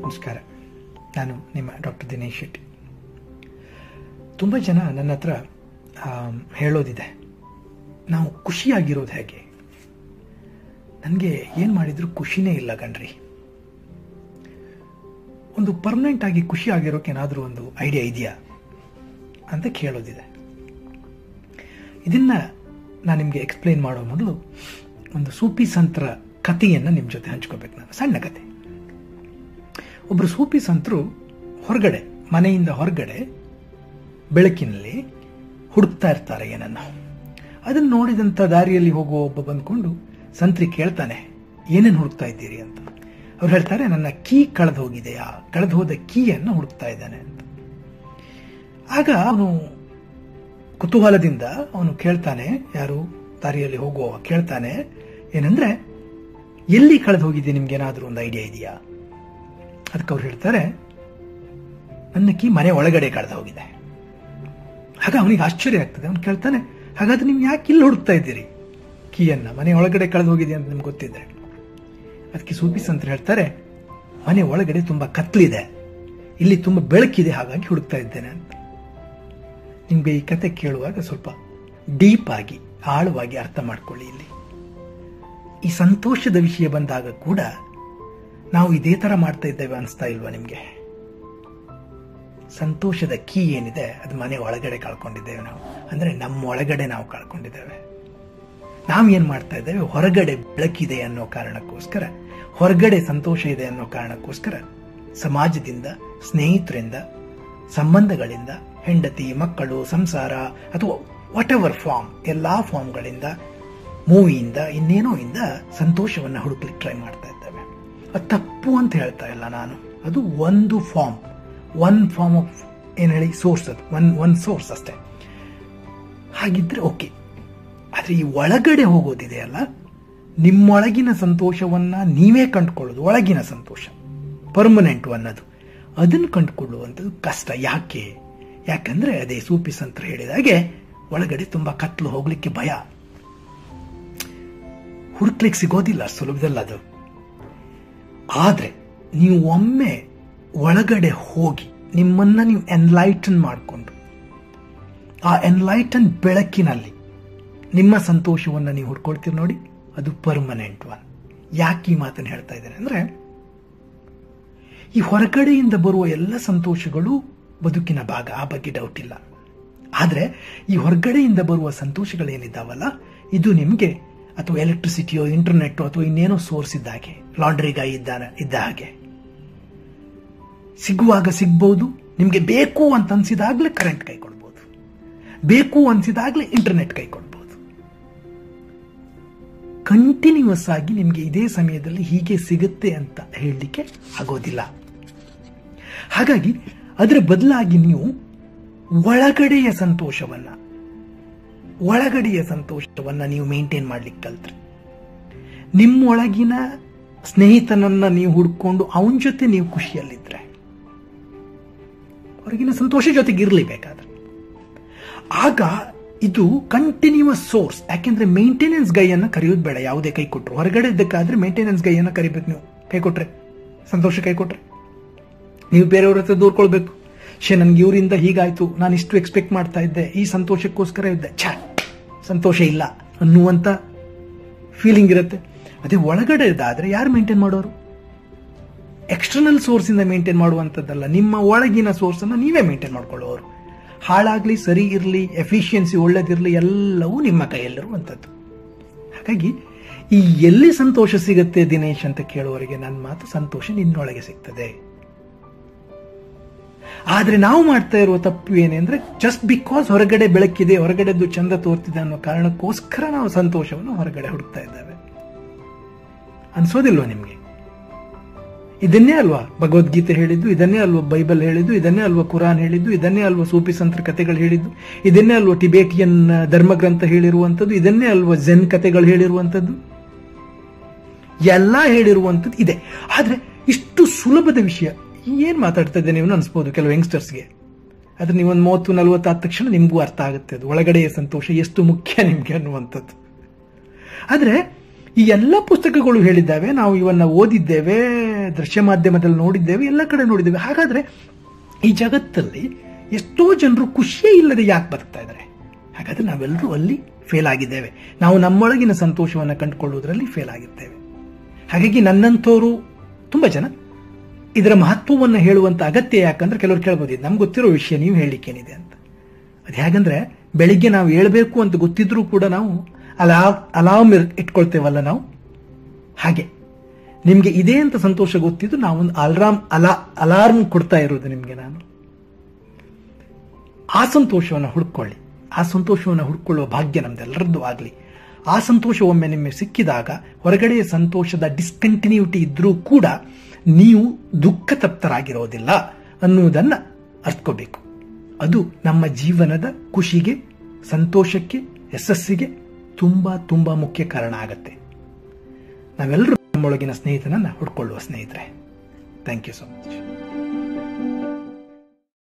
ನಮಸ್ಕಾರ ನಾನು ನಿಮ್ಮ ಡಾಕ್ಟರ್ ದಿನೇಶ್ ಶೆಟ್ಟಿ ತುಂಬ ಜನ ನನ್ನ ಹತ್ರ ಆಮ್, ಹೇಳೋದಿದೆ ನಾವು ಖುಷಿಯಾಗಿರೋದು ಹೇಗೆ ನನಗೆ ಏನು ಮಾಡಿದ್ರು ಖುಷಿನೇ ಇಲ್ಲ ಕಣ್ರಿ ಒಂದು ಪರ್ಮನೆಂಟ್ ಆಗಿ ಖುಷಿ ಆಗಿರೋಕೆ ಏನಾದರೂ ಒಂದು ಐಡಿಯಾ ಇದೆಯಾ ಅಂತ ಕೇಳೋದಿದೆ ಇದನ್ನ ನಾನು ನಿಮಗೆ ಎಕ್ಸ್ಪ್ಲೈನ್ ಮಾಡೋ ಮೊದಲು ಒಂದು ಸೂಪಿ ಸಂತರ ಕಥೆಯನ್ನು ನಿಮ್ಮ ಜೊತೆ ಹಂಚ್ಕೋಬೇಕು ನಾನು ಸಣ್ಣ ಕತೆ ಒಬ್ಬರು ಸೂಪಿ ಸಂತರು ಹೊರಗಡೆ ಮನೆಯಿಂದ ಹೊರಗಡೆ ಬೆಳಕಿನಲ್ಲಿ ಹುಡುಕ್ತಾ ಇರ್ತಾರೆ ಏನನ್ನ ಅದನ್ನು ನೋಡಿದಂಥ ದಾರಿಯಲ್ಲಿ ಹೋಗುವ ಒಬ್ಬ ಬಂದ್ಕೊಂಡು ಸಂತ್ರಿ ಕೇಳ್ತಾನೆ ಏನೇನು ಹುಡುಕ್ತಾ ಇದ್ದೀರಿ ಅಂತ ಅವ್ರು ಹೇಳ್ತಾರೆ ನನ್ನ ಕೀ ಕಳೆದು ಹೋಗಿದೆಯಾ ಕಳೆದು ಹೋದ ಕೀಯನ್ನು ಹುಡುಕ್ತಾ ಇದ್ದಾನೆ ಅಂತ ಆಗ ಅವನು ಕುತೂಹಲದಿಂದ ಅವನು ಕೇಳ್ತಾನೆ ಯಾರು ದಾರಿಯಲ್ಲಿ ಹೋಗುವ ಕೇಳ್ತಾನೆ ಏನಂದ್ರೆ ಎಲ್ಲಿ ಕಳೆದು ಹೋಗಿದೆ ನಿಮ್ಗೆ ಏನಾದರೂ ಒಂದು ಐಡಿಯಾ ಇದೆಯಾ ಅದಕ್ಕೆ ಅವ್ರು ಹೇಳ್ತಾರೆ ನನ್ನ ಕೀ ಮನೆ ಒಳಗಡೆ ಕಳೆದು ಹೋಗಿದೆ ಆಗ ಅವನಿಗೆ ಆಶ್ಚರ್ಯ ಆಗ್ತದೆ ಅವನು ಕೇಳ್ತಾನೆ ಹಾಗಾದ್ರೆ ನೀವು ಯಾಕೆ ಇಲ್ಲಿ ಹುಡುಕ್ತಾ ಇದ್ದೀರಿ ಕೀಯನ್ನ ಮನೆ ಒಳಗಡೆ ಕಳೆದು ಹೋಗಿದೆ ಅಂತ ನಿಮ್ಗೆ ಗೊತ್ತಿದೆ ಅದಕ್ಕೆ ಸೂಪಿಸ್ ಅಂತ ಹೇಳ್ತಾರೆ ಮನೆ ಒಳಗಡೆ ತುಂಬಾ ಕತ್ಲಿದೆ ಇಲ್ಲಿ ತುಂಬಾ ಬೆಳಕಿದೆ ಹಾಗಾಗಿ ಹುಡುಕ್ತಾ ಇದ್ದೇನೆ ಅಂತ ನಿಮ್ಗೆ ಈ ಕತೆ ಕೇಳುವಾಗ ಸ್ವಲ್ಪ ಡೀಪ್ ಆಗಿ ಆಳವಾಗಿ ಅರ್ಥ ಮಾಡ್ಕೊಳ್ಳಿ ಇಲ್ಲಿ ಈ ಸಂತೋಷದ ವಿಷಯ ಬಂದಾಗ ಕೂಡ ನಾವು ಇದೇ ತರ ಮಾಡ್ತಾ ಇದ್ದೇವೆ ಅನಿಸ್ತಾ ಇಲ್ವಾ ನಿಮ್ಗೆ ಸಂತೋಷದ ಕೀ ಏನಿದೆ ಅದು ಮನೆ ಒಳಗಡೆ ಕಳ್ಕೊಂಡಿದ್ದೇವೆ ನಾವು ಅಂದ್ರೆ ನಮ್ಮ ಒಳಗಡೆ ನಾವು ಕಳ್ಕೊಂಡಿದ್ದೇವೆ ನಾವು ಏನ್ ಮಾಡ್ತಾ ಇದ್ದೇವೆ ಹೊರಗಡೆ ಬೆಳಕಿದೆ ಅನ್ನೋ ಕಾರಣಕ್ಕೋಸ್ಕರ ಹೊರಗಡೆ ಸಂತೋಷ ಇದೆ ಅನ್ನೋ ಕಾರಣಕ್ಕೋಸ್ಕರ ಸಮಾಜದಿಂದ ಸ್ನೇಹಿತರಿಂದ ಸಂಬಂಧಗಳಿಂದ ಹೆಂಡತಿ ಮಕ್ಕಳು ಸಂಸಾರ ಅಥವಾ ವಾಟ್ ಎವರ್ ಫಾರ್ಮ್ ಎಲ್ಲಾ ಫಾರ್ಮ್ಗಳಿಂದ ಮೂವಿಯಿಂದ ಇನ್ನೇನೋ ಇಂದ ಸಂತೋಷವನ್ನ ಹುಡುಕ್ಲಿಕ್ಕೆ ಟ್ರೈ ಮಾಡ್ತಾ ಇದ್ದೇವೆ ಅದು ತಪ್ಪು ಅಂತ ಹೇಳ್ತಾ ಇಲ್ಲ ನಾನು ಅದು ಒಂದು ಫಾರ್ಮ್ ಒನ್ ಫಾರ್ಮ್ ಆಫ್ ಏನ್ ಹೇಳಿ ಸೋರ್ಸ್ ಅದು ಒನ್ ಒನ್ ಸೋರ್ಸ್ ಅಷ್ಟೇ ಹಾಗಿದ್ರೆ ಓಕೆ ಆದ್ರೆ ಈ ಒಳಗಡೆ ಹೋಗೋದಿದೆಯಲ್ಲ ನಿಮ್ಮೊಳಗಿನ ಸಂತೋಷವನ್ನ ನೀವೇ ಕಂಡುಕೊಳ್ಳೋದು ಒಳಗಿನ ಸಂತೋಷ ಪರ್ಮನೆಂಟ್ ಅನ್ನೋದು ಅದನ್ನು ಕಂಡುಕೊಳ್ಳುವಂಥದ್ದು ಕಷ್ಟ ಯಾಕೆ ಯಾಕಂದ್ರೆ ಅದೇ ಸೂಪಿಸ್ ಅಂತ ಹೇಳಿದಾಗೆ ಒಳಗಡೆ ತುಂಬಾ ಕತ್ಲು ಹೋಗ್ಲಿಕ್ಕೆ ಭಯ ಹುಡುಕ್ಲಿಕ್ಕೆ ಸಿಗೋದಿಲ್ಲ ಅಷ್ಟ್ ಸುಲಭದಲ್ಲ ಅದು ಆದ್ರೆ ನೀವು ಒಮ್ಮೆ ಒಳಗಡೆ ಹೋಗಿ ನಿಮ್ಮನ್ನ ನೀವು ಎನ್ಲೈಟನ್ ಮಾಡಿಕೊಂಡು ಆ ಎನ್ಲೈಟನ್ ಬೆಳಕಿನಲ್ಲಿ ನಿಮ್ಮ ಸಂತೋಷವನ್ನು ನೀವು ಹುಡ್ಕೊಳ್ತೀರಿ ನೋಡಿ ಅದು ಪರ್ಮನೆಂಟ್ ಒನ್ ಯಾಕೆ ಈ ಮಾತನ್ನು ಹೇಳ್ತಾ ಇದ್ದೇನೆ ಅಂದ್ರೆ ಈ ಹೊರಗಡೆಯಿಂದ ಬರುವ ಎಲ್ಲ ಸಂತೋಷಗಳು ಬದುಕಿನ ಭಾಗ ಆ ಬಗ್ಗೆ ಡೌಟ್ ಇಲ್ಲ ಆದ್ರೆ ಈ ಹೊರಗಡೆಯಿಂದ ಬರುವ ಸಂತೋಷಗಳೇನಿದ್ದಾವಲ್ಲ ಇದು ನಿಮಗೆ ಅಥವಾ ಎಲೆಕ್ಟ್ರಿಸಿಟಿಯೋ ಇಂಟರ್ನೆಟ್ ಅಥವಾ ಇನ್ನೇನೋ ಸೋರ್ಸ್ ಇದ್ದ ಹಾಗೆ ಲಾಂಡ್ರಿಗಾಯಿ ಇದ್ದಾನ ಇದ್ದ ಹಾಗೆ ಸಿಗುವಾಗ ಸಿಗ್ಬಹುದು ನಿಮಗೆ ಬೇಕು ಅಂತ ಅನ್ಸಿದಾಗ್ಲೇ ಕರೆಂಟ್ ಕೈ ಕೊಡ್ಬೋದು ಬೇಕು ಅನ್ಸಿದಾಗ್ಲೇ ಇಂಟರ್ನೆಟ್ ಕೈ ಕೊಡ್ಬೋದು ಕಂಟಿನ್ಯೂಸ್ ಆಗಿ ನಿಮಗೆ ಇದೇ ಸಮಯದಲ್ಲಿ ಹೀಗೆ ಸಿಗುತ್ತೆ ಅಂತ ಹೇಳಲಿಕ್ಕೆ ಆಗೋದಿಲ್ಲ ಹಾಗಾಗಿ ಅದರ ಬದಲಾಗಿ ನೀವು ಒಳಗಡೆಯ ಸಂತೋಷವನ್ನ ಒಳಗಡೆಯ ಸಂತೋಷವನ್ನ ನೀವು ಮೇಂಟೈನ್ ಮಾಡ್ಲಿಕ್ಕೆ ಕಲ್ತ್ರಿ ನಿಮ್ಮೊಳಗಿನ ಸ್ನೇಹಿತನನ್ನ ನೀವು ಹುಡ್ಕೊಂಡು ಅವನ ಜೊತೆ ನೀವು ಖುಷಿಯಲ್ಲಿದ್ರೆ ಹೊರಗಿನ ಸಂತೋಷ ಜೊತೆಗೆ ಇರಲೇಬೇಕಾದ್ರೆ ಆಗ ಇದು ಕಂಟಿನ್ಯೂಸ್ ಸೋರ್ಸ್ ಯಾಕೆಂದ್ರೆ ಮೇಂಟೆನೆನ್ಸ್ ಗೈಯನ್ನ ಕರೆಯೋದು ಬೇಡ ಯಾವುದೇ ಕೈ ಕೊಟ್ಟರು ಹೊರಗಡೆ ಇದ್ದಕ್ಕಾದ್ರೆ ಮೇಂಟೆನೆನ್ಸ್ ಗೈಯನ್ನ ಕರಿಬೇಕು ನೀವು ಕೈ ಕೊಟ್ರೆ ಸಂತೋಷ ಕೈ ಕೊಟ್ರೆ ನೀವು ಬೇರೆಯವ್ರ ಹತ್ರ ದೂರ್ಕೊಳ್ಬೇಕು ಶೇ ನನ್ಗೆ ಇವರಿಂದ ಹೀಗಾಯ್ತು ನಾನು ಇಷ್ಟು ಎಕ್ಸ್ಪೆಕ್ಟ್ ಮಾಡ್ತಾ ಇದ್ದೆ ಈ ಸಂತೋಷಕ್ಕೋಸ್ಕರ ಇದ್ದೆ ಛ ಸಂತೋಷ ಇಲ್ಲ ಅನ್ನುವಂತ ಫೀಲಿಂಗ್ ಇರುತ್ತೆ ಅದೇ ಒಳಗಡೆ ಇದಾದ್ರೆ ಯಾರು ಮೇಂಟೈನ್ ಮಾಡೋರು ಎಕ್ಸ್ಟರ್ನಲ್ ಸೋರ್ಸ್ ಇಂದ ಮೇಂಟೈನ್ ಮಾಡುವಂಥದ್ದಲ್ಲ ನಿಮ್ಮ ಒಳಗಿನ ಸೋರ್ಸ್ ಅನ್ನ ನೀವೇ ಮೇಂಟೈನ್ ಮಾಡ್ಕೊಳ್ಳೋರು ಹಾಳಾಗ್ಲಿ ಸರಿ ಇರಲಿ ಎಫಿಷಿಯನ್ಸಿ ಒಳ್ಳೇದಿರಲಿ ಎಲ್ಲವೂ ನಿಮ್ಮ ಕೈಯಲ್ಲಿರುವಂಥದ್ದು ಹಾಗಾಗಿ ಈ ಎಲ್ಲಿ ಸಂತೋಷ ಸಿಗುತ್ತೆ ದಿನೇಶ್ ಅಂತ ಕೇಳುವವರಿಗೆ ನನ್ನ ಮಾತು ಸಂತೋಷ ನಿನ್ನೊಳಗೆ ಸಿಗ್ತದೆ ಆದ್ರೆ ನಾವು ಮಾಡ್ತಾ ಇರುವ ತಪ್ಪು ಏನೆಂದ್ರೆ ಜಸ್ಟ್ ಬಿಕಾಸ್ ಹೊರಗಡೆ ಬೆಳಕಿದೆ ಹೊರಗಡೆದ್ದು ಚಂದ ತೋರ್ತಿದೆ ಅನ್ನೋ ಕಾರಣಕ್ಕೋಸ್ಕರ ನಾವು ಸಂತೋಷವನ್ನು ಹೊರಗಡೆ ಹುಡುಕ್ತಾ ಇದ್ದೇವೆ ಅನ್ಸೋದಿಲ್ವಾ ನಿಮ್ಗೆ ಇದನ್ನೇ ಅಲ್ವಾ ಭಗವದ್ಗೀತೆ ಹೇಳಿದ್ದು ಇದನ್ನೇ ಅಲ್ವಾ ಬೈಬಲ್ ಹೇಳಿದ್ದು ಇದನ್ನೇ ಅಲ್ವಾ ಕುರಾನ್ ಹೇಳಿದ್ದು ಇದನ್ನೇ ಅಲ್ವಾ ಸೂಫಿ ಸಂತ್ರ ಕಥೆಗಳು ಹೇಳಿದ್ದು ಇದನ್ನೇ ಅಲ್ವಾ ಟಿಬೇಟಿಯನ್ ಧರ್ಮಗ್ರಂಥ ಹೇಳಿರುವಂಥದ್ದು ಇದನ್ನೇ ಅಲ್ವಾ ಜೆನ್ ಕಥೆಗಳು ಹೇಳಿರುವಂಥದ್ದು ಎಲ್ಲ ಹೇಳಿರುವಂಥದ್ದು ಇದೆ ಆದ್ರೆ ಇಷ್ಟು ಸುಲಭದ ವಿಷಯ ಏನ್ ಮಾತಾಡ್ತಾ ಇದ್ದೆ ನೀವು ಅನ್ಸ್ಬೋದು ಕೆಲವು ಯಂಗ್ಸ್ಟರ್ಸ್ಗೆ ಆದ್ರೆ ನೀವೊಂದು ಮೂವತ್ತು ನಲವತ್ತು ಆದ ತಕ್ಷಣ ನಿಮಗೂ ಅರ್ಥ ಆಗುತ್ತೆ ಅದು ಒಳಗಡೆಯ ಸಂತೋಷ ಎಷ್ಟು ಮುಖ್ಯ ನಿಮ್ಗೆ ಅನ್ನುವಂಥದ್ದು ಆದ್ರೆ ಈ ಎಲ್ಲ ಪುಸ್ತಕಗಳು ಹೇಳಿದ್ದಾವೆ ನಾವು ಇವನ್ನ ಓದಿದ್ದೇವೆ ದೃಶ್ಯ ಮಾಧ್ಯಮದಲ್ಲಿ ನೋಡಿದ್ದೇವೆ ಎಲ್ಲ ಕಡೆ ನೋಡಿದ್ದೇವೆ ಹಾಗಾದ್ರೆ ಈ ಜಗತ್ತಲ್ಲಿ ಎಷ್ಟೋ ಜನರು ಖುಷಿಯೇ ಇಲ್ಲದೆ ಯಾಕೆ ಬದುಕ್ತಾ ಇದ್ದಾರೆ ಹಾಗಾದ್ರೆ ನಾವೆಲ್ಲರೂ ಅಲ್ಲಿ ಫೇಲ್ ಆಗಿದ್ದೇವೆ ನಾವು ನಮ್ಮೊಳಗಿನ ಸಂತೋಷವನ್ನು ಕಂಡುಕೊಳ್ಳುವುದರಲ್ಲಿ ಫೇಲ್ ಆಗಿರ್ತೇವೆ ಹಾಗಾಗಿ ನನ್ನಂಥವರು ತುಂಬ ಜನ ಇದರ ಮಹತ್ವವನ್ನು ಹೇಳುವಂತ ಅಗತ್ಯ ಯಾಕಂದ್ರೆ ಕೆಲವರು ಕೇಳ್ಬೋದು ಇದು ನಮ್ಗೆ ಗೊತ್ತಿರೋ ವಿಷಯ ನೀವು ಹೇಳಲಿಕ್ಕೇನಿದೆ ಅಂತ ಅದು ಹೇಗಂದ್ರೆ ಬೆಳಿಗ್ಗೆ ನಾವು ಹೇಳ್ಬೇಕು ಅಂತ ಗೊತ್ತಿದ್ರೂ ಕೂಡ ನಾವು ಅಲಾ ಅಲಾರ್ಮ್ ಇಟ್ಕೊಳ್ತೇವಲ್ಲ ನಾವು ಹಾಗೆ ನಿಮಗೆ ಇದೆ ಅಂತ ಸಂತೋಷ ಗೊತ್ತಿದ್ದು ನಾವೊಂದು ಅಲಾರ್ಮ್ ಅಲಾ ಅಲಾರ್ಮ್ ಕೊಡ್ತಾ ಇರೋದು ನಿಮಗೆ ನಾನು ಆ ಸಂತೋಷವನ್ನು ಹುಡ್ಕೊಳ್ಳಿ ಆ ಸಂತೋಷವನ್ನು ಹುಡ್ಕೊಳ್ಳುವ ಭಾಗ್ಯ ನಮ್ದೆಲ್ಲರದ್ದು ಆಗಲಿ ಆ ಸಂತೋಷ ಒಮ್ಮೆ ನಿಮಗೆ ಸಿಕ್ಕಿದಾಗ ಹೊರಗಡೆಯ ಸಂತೋಷದ ಡಿಸ್ಕಂಟಿನ್ಯೂಟಿ ಇದ್ರೂ ಕೂಡ ನೀವು ದುಃಖ ತಪ್ತರಾಗಿರೋದಿಲ್ಲ ಅನ್ನುವುದನ್ನು ಅರ್ಥಕೋಬೇಕು ಅದು ನಮ್ಮ ಜೀವನದ ಖುಷಿಗೆ ಸಂತೋಷಕ್ಕೆ ಯಶಸ್ಸಿಗೆ ತುಂಬಾ ತುಂಬಾ ಮುಖ್ಯ ಕಾರಣ ಆಗತ್ತೆ ನಾವೆಲ್ಲರೂ ನಮ್ಮೊಳಗಿನ ಸ್ನೇಹಿತನನ್ನ ಹುಡ್ಕೊಳ್ಳುವ ಸ್ನೇಹಿತರೆ ಥ್ಯಾಂಕ್ ಯು ಸೊ ಮಚ್